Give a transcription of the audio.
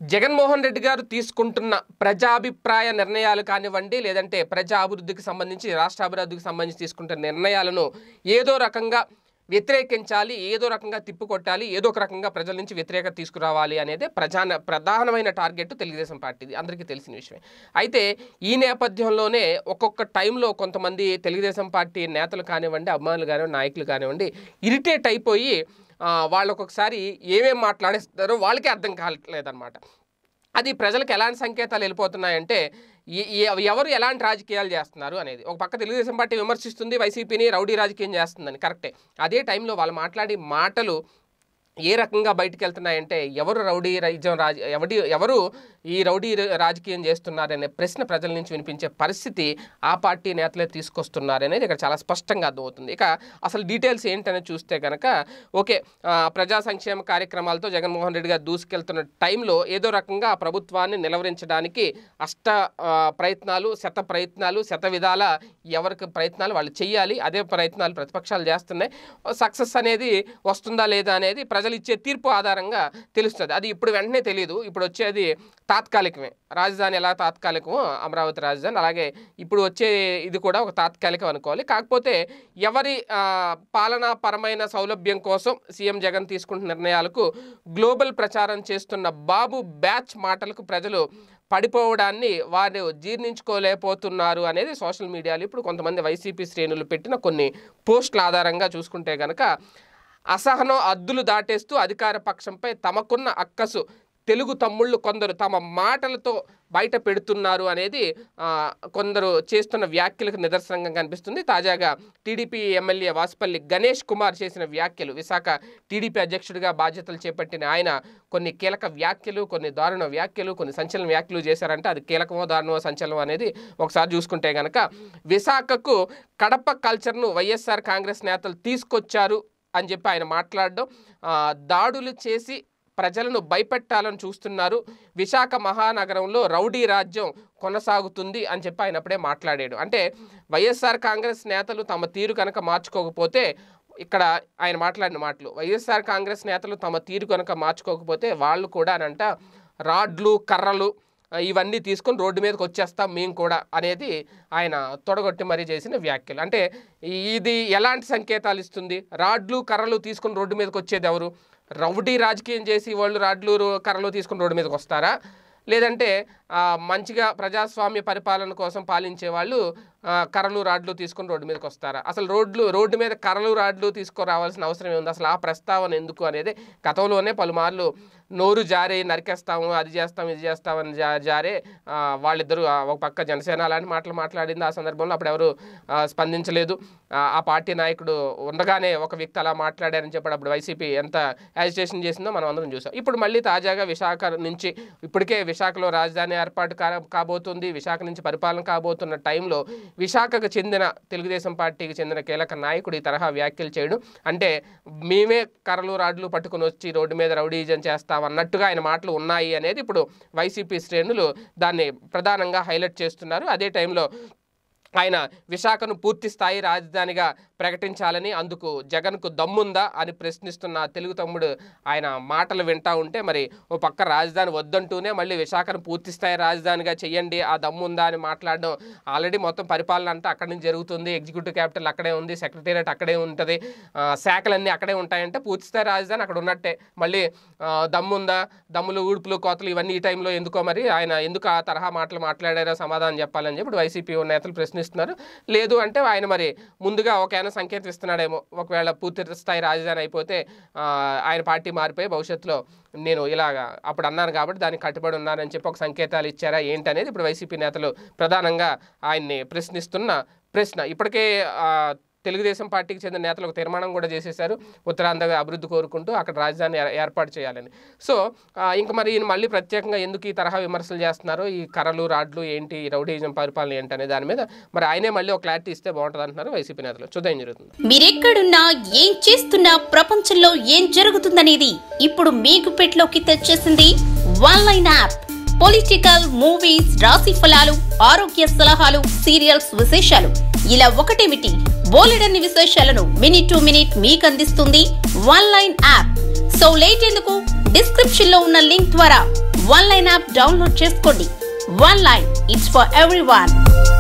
జగన్మోహన్ రెడ్డి గారు తీసుకుంటున్న ప్రజాభిప్రాయ నిర్ణయాలు కానివ్వండి లేదంటే ప్రజా అభివృద్ధికి సంబంధించి రాష్ట్ర అభివృద్ధికి సంబంధించి తీసుకుంటున్న నిర్ణయాలను ఏదో రకంగా వ్యతిరేకించాలి ఏదో రకంగా తిప్పికొట్టాలి ఏదో ఒక రకంగా ప్రజల నుంచి వ్యతిరేకత తీసుకురావాలి అనేది ప్రధాన ప్రధానమైన టార్గెట్ తెలుగుదేశం పార్టీది అందరికీ తెలిసిన విషయమే అయితే ఈ నేపథ్యంలోనే ఒక్కొక్క టైంలో కొంతమంది తెలుగుదేశం పార్టీ నేతలు కానివ్వండి అభిమానులు కానివ్వండి నాయకులు కానివ్వండి ఇరిటేట్ అయిపోయి ఆ, వాళ్ళు ఒక్కొక్కసారి ఏమేం మాట్లాడేస్తారో వాళ్ళకే అర్థం కావట్లేదన్నమాట అది ప్రజలకు ఎలాంటి సంకేతాలు వెళ్ళిపోతున్నాయంటే ఈ- ఈ- ఎవరు ఎలాంటి రాజకీయాలు చేస్తున్నారు అనేది ఒక పక్క తెలుగుదేశం పార్టీ విమర్శిస్తుంది వైసీపీని రౌడీ రాజకీయం చేస్తుందని కరెక్టే అదే టైంలో వాళ్ళు మాట్లాడే మాటలు ఏ రకంగా బయటికి వెళ్తున్నాయంటే ఎవరు రౌడీ రాజ్యం రాజ ఎవడి ఎవరు ఈ రౌడీ ర- రాజకీయం చేస్తున్నారనే ప్రశ్న ప్రజల నుంచి వినిపించే పరిస్థితి ఆ పార్టీ నేతలే తీసుకొస్తున్నారనేది ఇక్కడ చాలా స్పష్టంగా అర్థమవుతుంది ఇక అసలు డీటెయిల్స్ ఏంటనేది చూస్తే కనుక ఓకే ఆ, ప్రజా సంక్షేమ కార్యక్రమాలతో జగన్మోహన్ రెడ్డి గారు దూసుకెళ్తున్న టైంలో ఏదో రకంగా ఆ ప్రభుత్వాన్ని నిలవరించడానికి అష్ట ఆ, ప్రయత్నాలు శత ప్రయత్నాలు శత విధాల ఎవరికి ప్రయత్నాలు వాళ్ళు చేయాలి అదే ప్రయత్నాలు ప్రతిపక్షాలు చేస్తున్నాయి సక్సెస్ అనేది వస్తుందా లేదా అనేది ప్రజలు ఇచ్చే తీర్పు ఆధారంగా తెలుస్తుంది అది ఇప్పుడు వెంటనే తెలియదు ఇప్పుడు వచ్చేది తాత్కాలికమే రాజధాని ఎలా తాత్కాలికమో అమరావతి రాజధాని అలాగే ఇప్పుడు వచ్చే ఇది కూడా ఒక తాత్కాలికం అనుకోవాలి కాకపోతే ఎవరి ఆ, పాలనాపరమైన సౌలభ్యం కోసం సీఎం జగన్ తీసుకుంటున్న నిర్ణయాలకు గ్లోబల్ ప్రచారం చేస్తున్న బాబు బ్యాచ్ మాటలకు ప్రజలు పడిపోవడాన్ని వారు జీర్ణించుకోలేకపోతున్నారు అనేది సోషల్ మీడియాలో ఇప్పుడు కొంతమంది వైసీపీ శ్రేణులు పెట్టిన కొన్ని పోస్టుల ఆధారంగా చూసుకుంటే కనుక అసహనం అద్దులు దాటేస్తూ అధికార పక్షంపై తమకున్న అక్కసు తెలుగు తమ్ముళ్ళు కొందరు తమ మాటలతో బయట పెడుతున్నారు అనేది ఆ, కొందరు చేస్తున్న వ్యాఖ్యలకు నిదర్శనంగా కనిపిస్తుంది తాజాగా టీడీపీ ఎమ్మెల్యే వాసుపల్లి గణేష్ కుమార్ చేసిన వ్యాఖ్యలు విశాఖ టీడీపీ అధ్యక్షుడిగా బాధ్యతలు చేపట్టిన ఆయన కొన్ని కీలక వ్యాఖ్యలు కొన్ని దారుణ వ్యాఖ్యలు కొన్ని సంచలన వ్యాఖ్యలు చేశారంటే అది కీలకమో దారుణమో సంచలనం అనేది ఒకసారి చూసుకుంటే కనుక విశాఖకు కడప కల్చర్ను వైఎస్ఆర్ కాంగ్రెస్ నేతలు తీసుకొచ్చారు అని చెప్పి ఆయన మాట్లాడడం ఆ, దాడులు చేసి ప్రజలను భయపెట్టాలని చూస్తున్నారు విశాఖ మహానగరంలో రౌడీ రాజ్యం కొనసాగుతుంది అని చెప్పి ఆయన అప్పుడే మాట్లాడాడు అంటే వైఎస్ఆర్ కాంగ్రెస్ నేతలు తమ తీరు కనుక మార్చుకోకపోతే ఇక్కడ ఆయన మాట్లాడిన మాటలు వైఎస్ఆర్ కాంగ్రెస్ నేతలు తమ తీరు కనుక మార్చుకోకపోతే వాళ్ళు కూడా అనంట రాడ్లు కర్రలు ఆ, ఇవన్నీ తీసుకొని రోడ్డు మీదకి వచ్చేస్తాం మేము కూడా అనేది ఆయన తొడగొట్టి మరీ చేసిన వ్యాఖ్యలు అంటే ఇది ఎలాంటి సంకేతాలు ఇస్తుంది రాడ్లు కర్రలు తీసుకొని రోడ్డు మీదకి వచ్చేది ఎవరు రౌడీ రాజకీయం చేసి వాళ్ళు రాడ్లు రో- కర్రలు తీసుకొని రోడ్డు మీదకి వస్తారా లేదంటే ఆ, మంచిగా ప్రజాస్వామ్య పరిపాలన కోసం పాలించే వాళ్ళు ఆ, కర్రలు రాడ్లు తీసుకొని రోడ్డు మీదకి వస్తారా అసలు రోడ్లు రోడ్డు మీద కర్రలు రాడ్లు తీసుకురావాల్సిన అవసరం ఏముంది అసలు ఆ ప్రస్తావన ఎందుకు అనేది గతంలోనే పలుమార్లు నోరు జారే నరికేస్తాము అది చేస్తాం ఇది చేస్తామని జా జారే ఆ, వాళ్ళిద్దరూ ఆ, ఒక పక్క జనసేన అలాంటి మాటలు మాట్లాడింది ఆ సందర్భంలో అప్పుడు ఎవరు ఆ, స్పందించలేదు ఆ, ఆ పార్టీ నాయకుడు ఉండగానే ఒక వ్యక్తి అలా మాట్లాడారని చెప్పి అప్పుడు వైసీపీ ఎంత యాజిటేషన్ చేసిందో మనం అందరం చూసాం ఇప్పుడు మళ్ళీ తాజాగా విశాఖ నుంచి ఇప్పటికే విశాఖలో రాజధాని ఏర్పాటు కా- కాబోతుంది విశాఖ నుంచి పరిపాలన కాబోతున్న టైంలో విశాఖకు చెందిన తెలుగుదేశం పార్టీకి చెందిన కీలక నాయకుడు ఈ తరహా వ్యాఖ్యలు చేయడం అంటే మేమే కర్రలు రాడ్లు పట్టుకొని వచ్చి రోడ్డు మీద రౌడీజం చేస్తాం అన్నట్టుగా ఆయన మాటలు ఉన్నాయి అనేది ఇప్పుడు వైసీపీ శ్రేణులు దాన్ని ప్రధానంగా హైలైట్ చేస్తున్నారు అదే టైంలో ఆయన విశాఖను పూర్తి స్థాయి రాజధానిగా ప్రకటించాలని అందుకు జగన్కు దమ్ముందా అని ప్రశ్నిస్తున్న తెలుగు తమ్ముడు ఆయన మాటలు వింటా ఉంటే మరి ఓ పక్క రాజధాని వద్దంటూనే మళ్ళీ విశాఖను పూర్తి స్థాయి రాజధానిగా చెయ్యండి ఆ దమ్ముందా అని మాట్లాడడం ఆల్రెడీ మొత్తం పరిపాలన అంతా అక్కడి నుంచి జరుగుతుంది ఎగ్జిక్యూటివ్ క్యాపిటల్ అక్కడే ఉంది సెక్రటేరియట్ అక్కడే ఉంటుంది ఆ, శాఖలన్నీ అక్కడే ఉంటాయంటే పూర్తి స్థాయి రాజధాని అక్కడ ఉన్నట్టే మళ్ళీ ఆ, దమ్ముందా దమ్ములు ఊడుపులు కోతలు ఇవన్నీ ఈ టైంలో ఎందుకో మరి ఆయన ఎందుకు ఆ తరహా మాటలు మాట్లాడారో సమాధానం చెప్పాలని చెప్పి ఇప్పుడు వైసీపీ నేతలు ప్రశ్నిస్తున్నారు లేదు అంటే ఆయన మరి ముందుగా ఒక ఆయన సంకేతం ఇస్తున్నాడేమో ఒకవేళ పూర్తి స్థాయి రాజధాని అయిపోతే ఆ, ఆయన పార్టీ మారిపోయి భవిష్యత్తులో నేను ఇలాగా అప్పుడు అన్నాను కాబట్టి దానికి కట్టుబడి ఉన్నానని చెప్పి ఒక సంకేతాలు ఇచ్చారా ఏంటనేది ఇప్పుడు వైసీపీ నేతలు ప్రధానంగా ఆయన్ని ప్రశ్నిస్తున్న ప్రశ్న ఇప్పటికే ఆ, తెలుగుదేశం పార్టీకి చెందిన నేతలు ఒక తీర్మానం కూడా చేసేశారు ఉత్తరాంధ్ర అభివృద్ధి కోరుకుంటూ అక్కడ రాజధాని ఏ- ఏర్పాటు చేయాలని సో ఆ, ఇంకా మరి ఈయన మళ్ళీ ప్రత్యేకంగా ఎందుకు ఈ తరహా విమర్శలు చేస్తున్నారు ఈ కర్రలు రాడ్లు ఏంటి ఈ రౌడీజం పరిపాలన ఏంటి అనే దాని మీద మరి ఆయనే మళ్ళీ ఒక క్లారిటీ ఇస్తే బాగుంటుంది అంటున్నారు వైసీపీ నేతలు చూద్దాం ఏం జరుగుతుంది మీరెక్కడున్నా ఏం చేస్తున్నా ప్రపంచంలో ఏం జరుగుతుందనేది ఇప్పుడు మీకు పెట్లోకి తెచ్చేసింది one line app political movies రాశి ఫలాలు ఆరోగ్య సలహాలు సీరియల్స్ విశేషాలు ఇలా ఒకటేమిటి బోలెడన్ని విశేషాలను మినిట్ టు మినిట్ మీకు అందిస్తుంది one line app so late ఎందుకు డిస్క్రిప్షన్ లో ఉన్న లింక్ ద్వారా వన్ లైన్ యాప్ డౌన్లోడ్ చేసుకోండి one line it's for every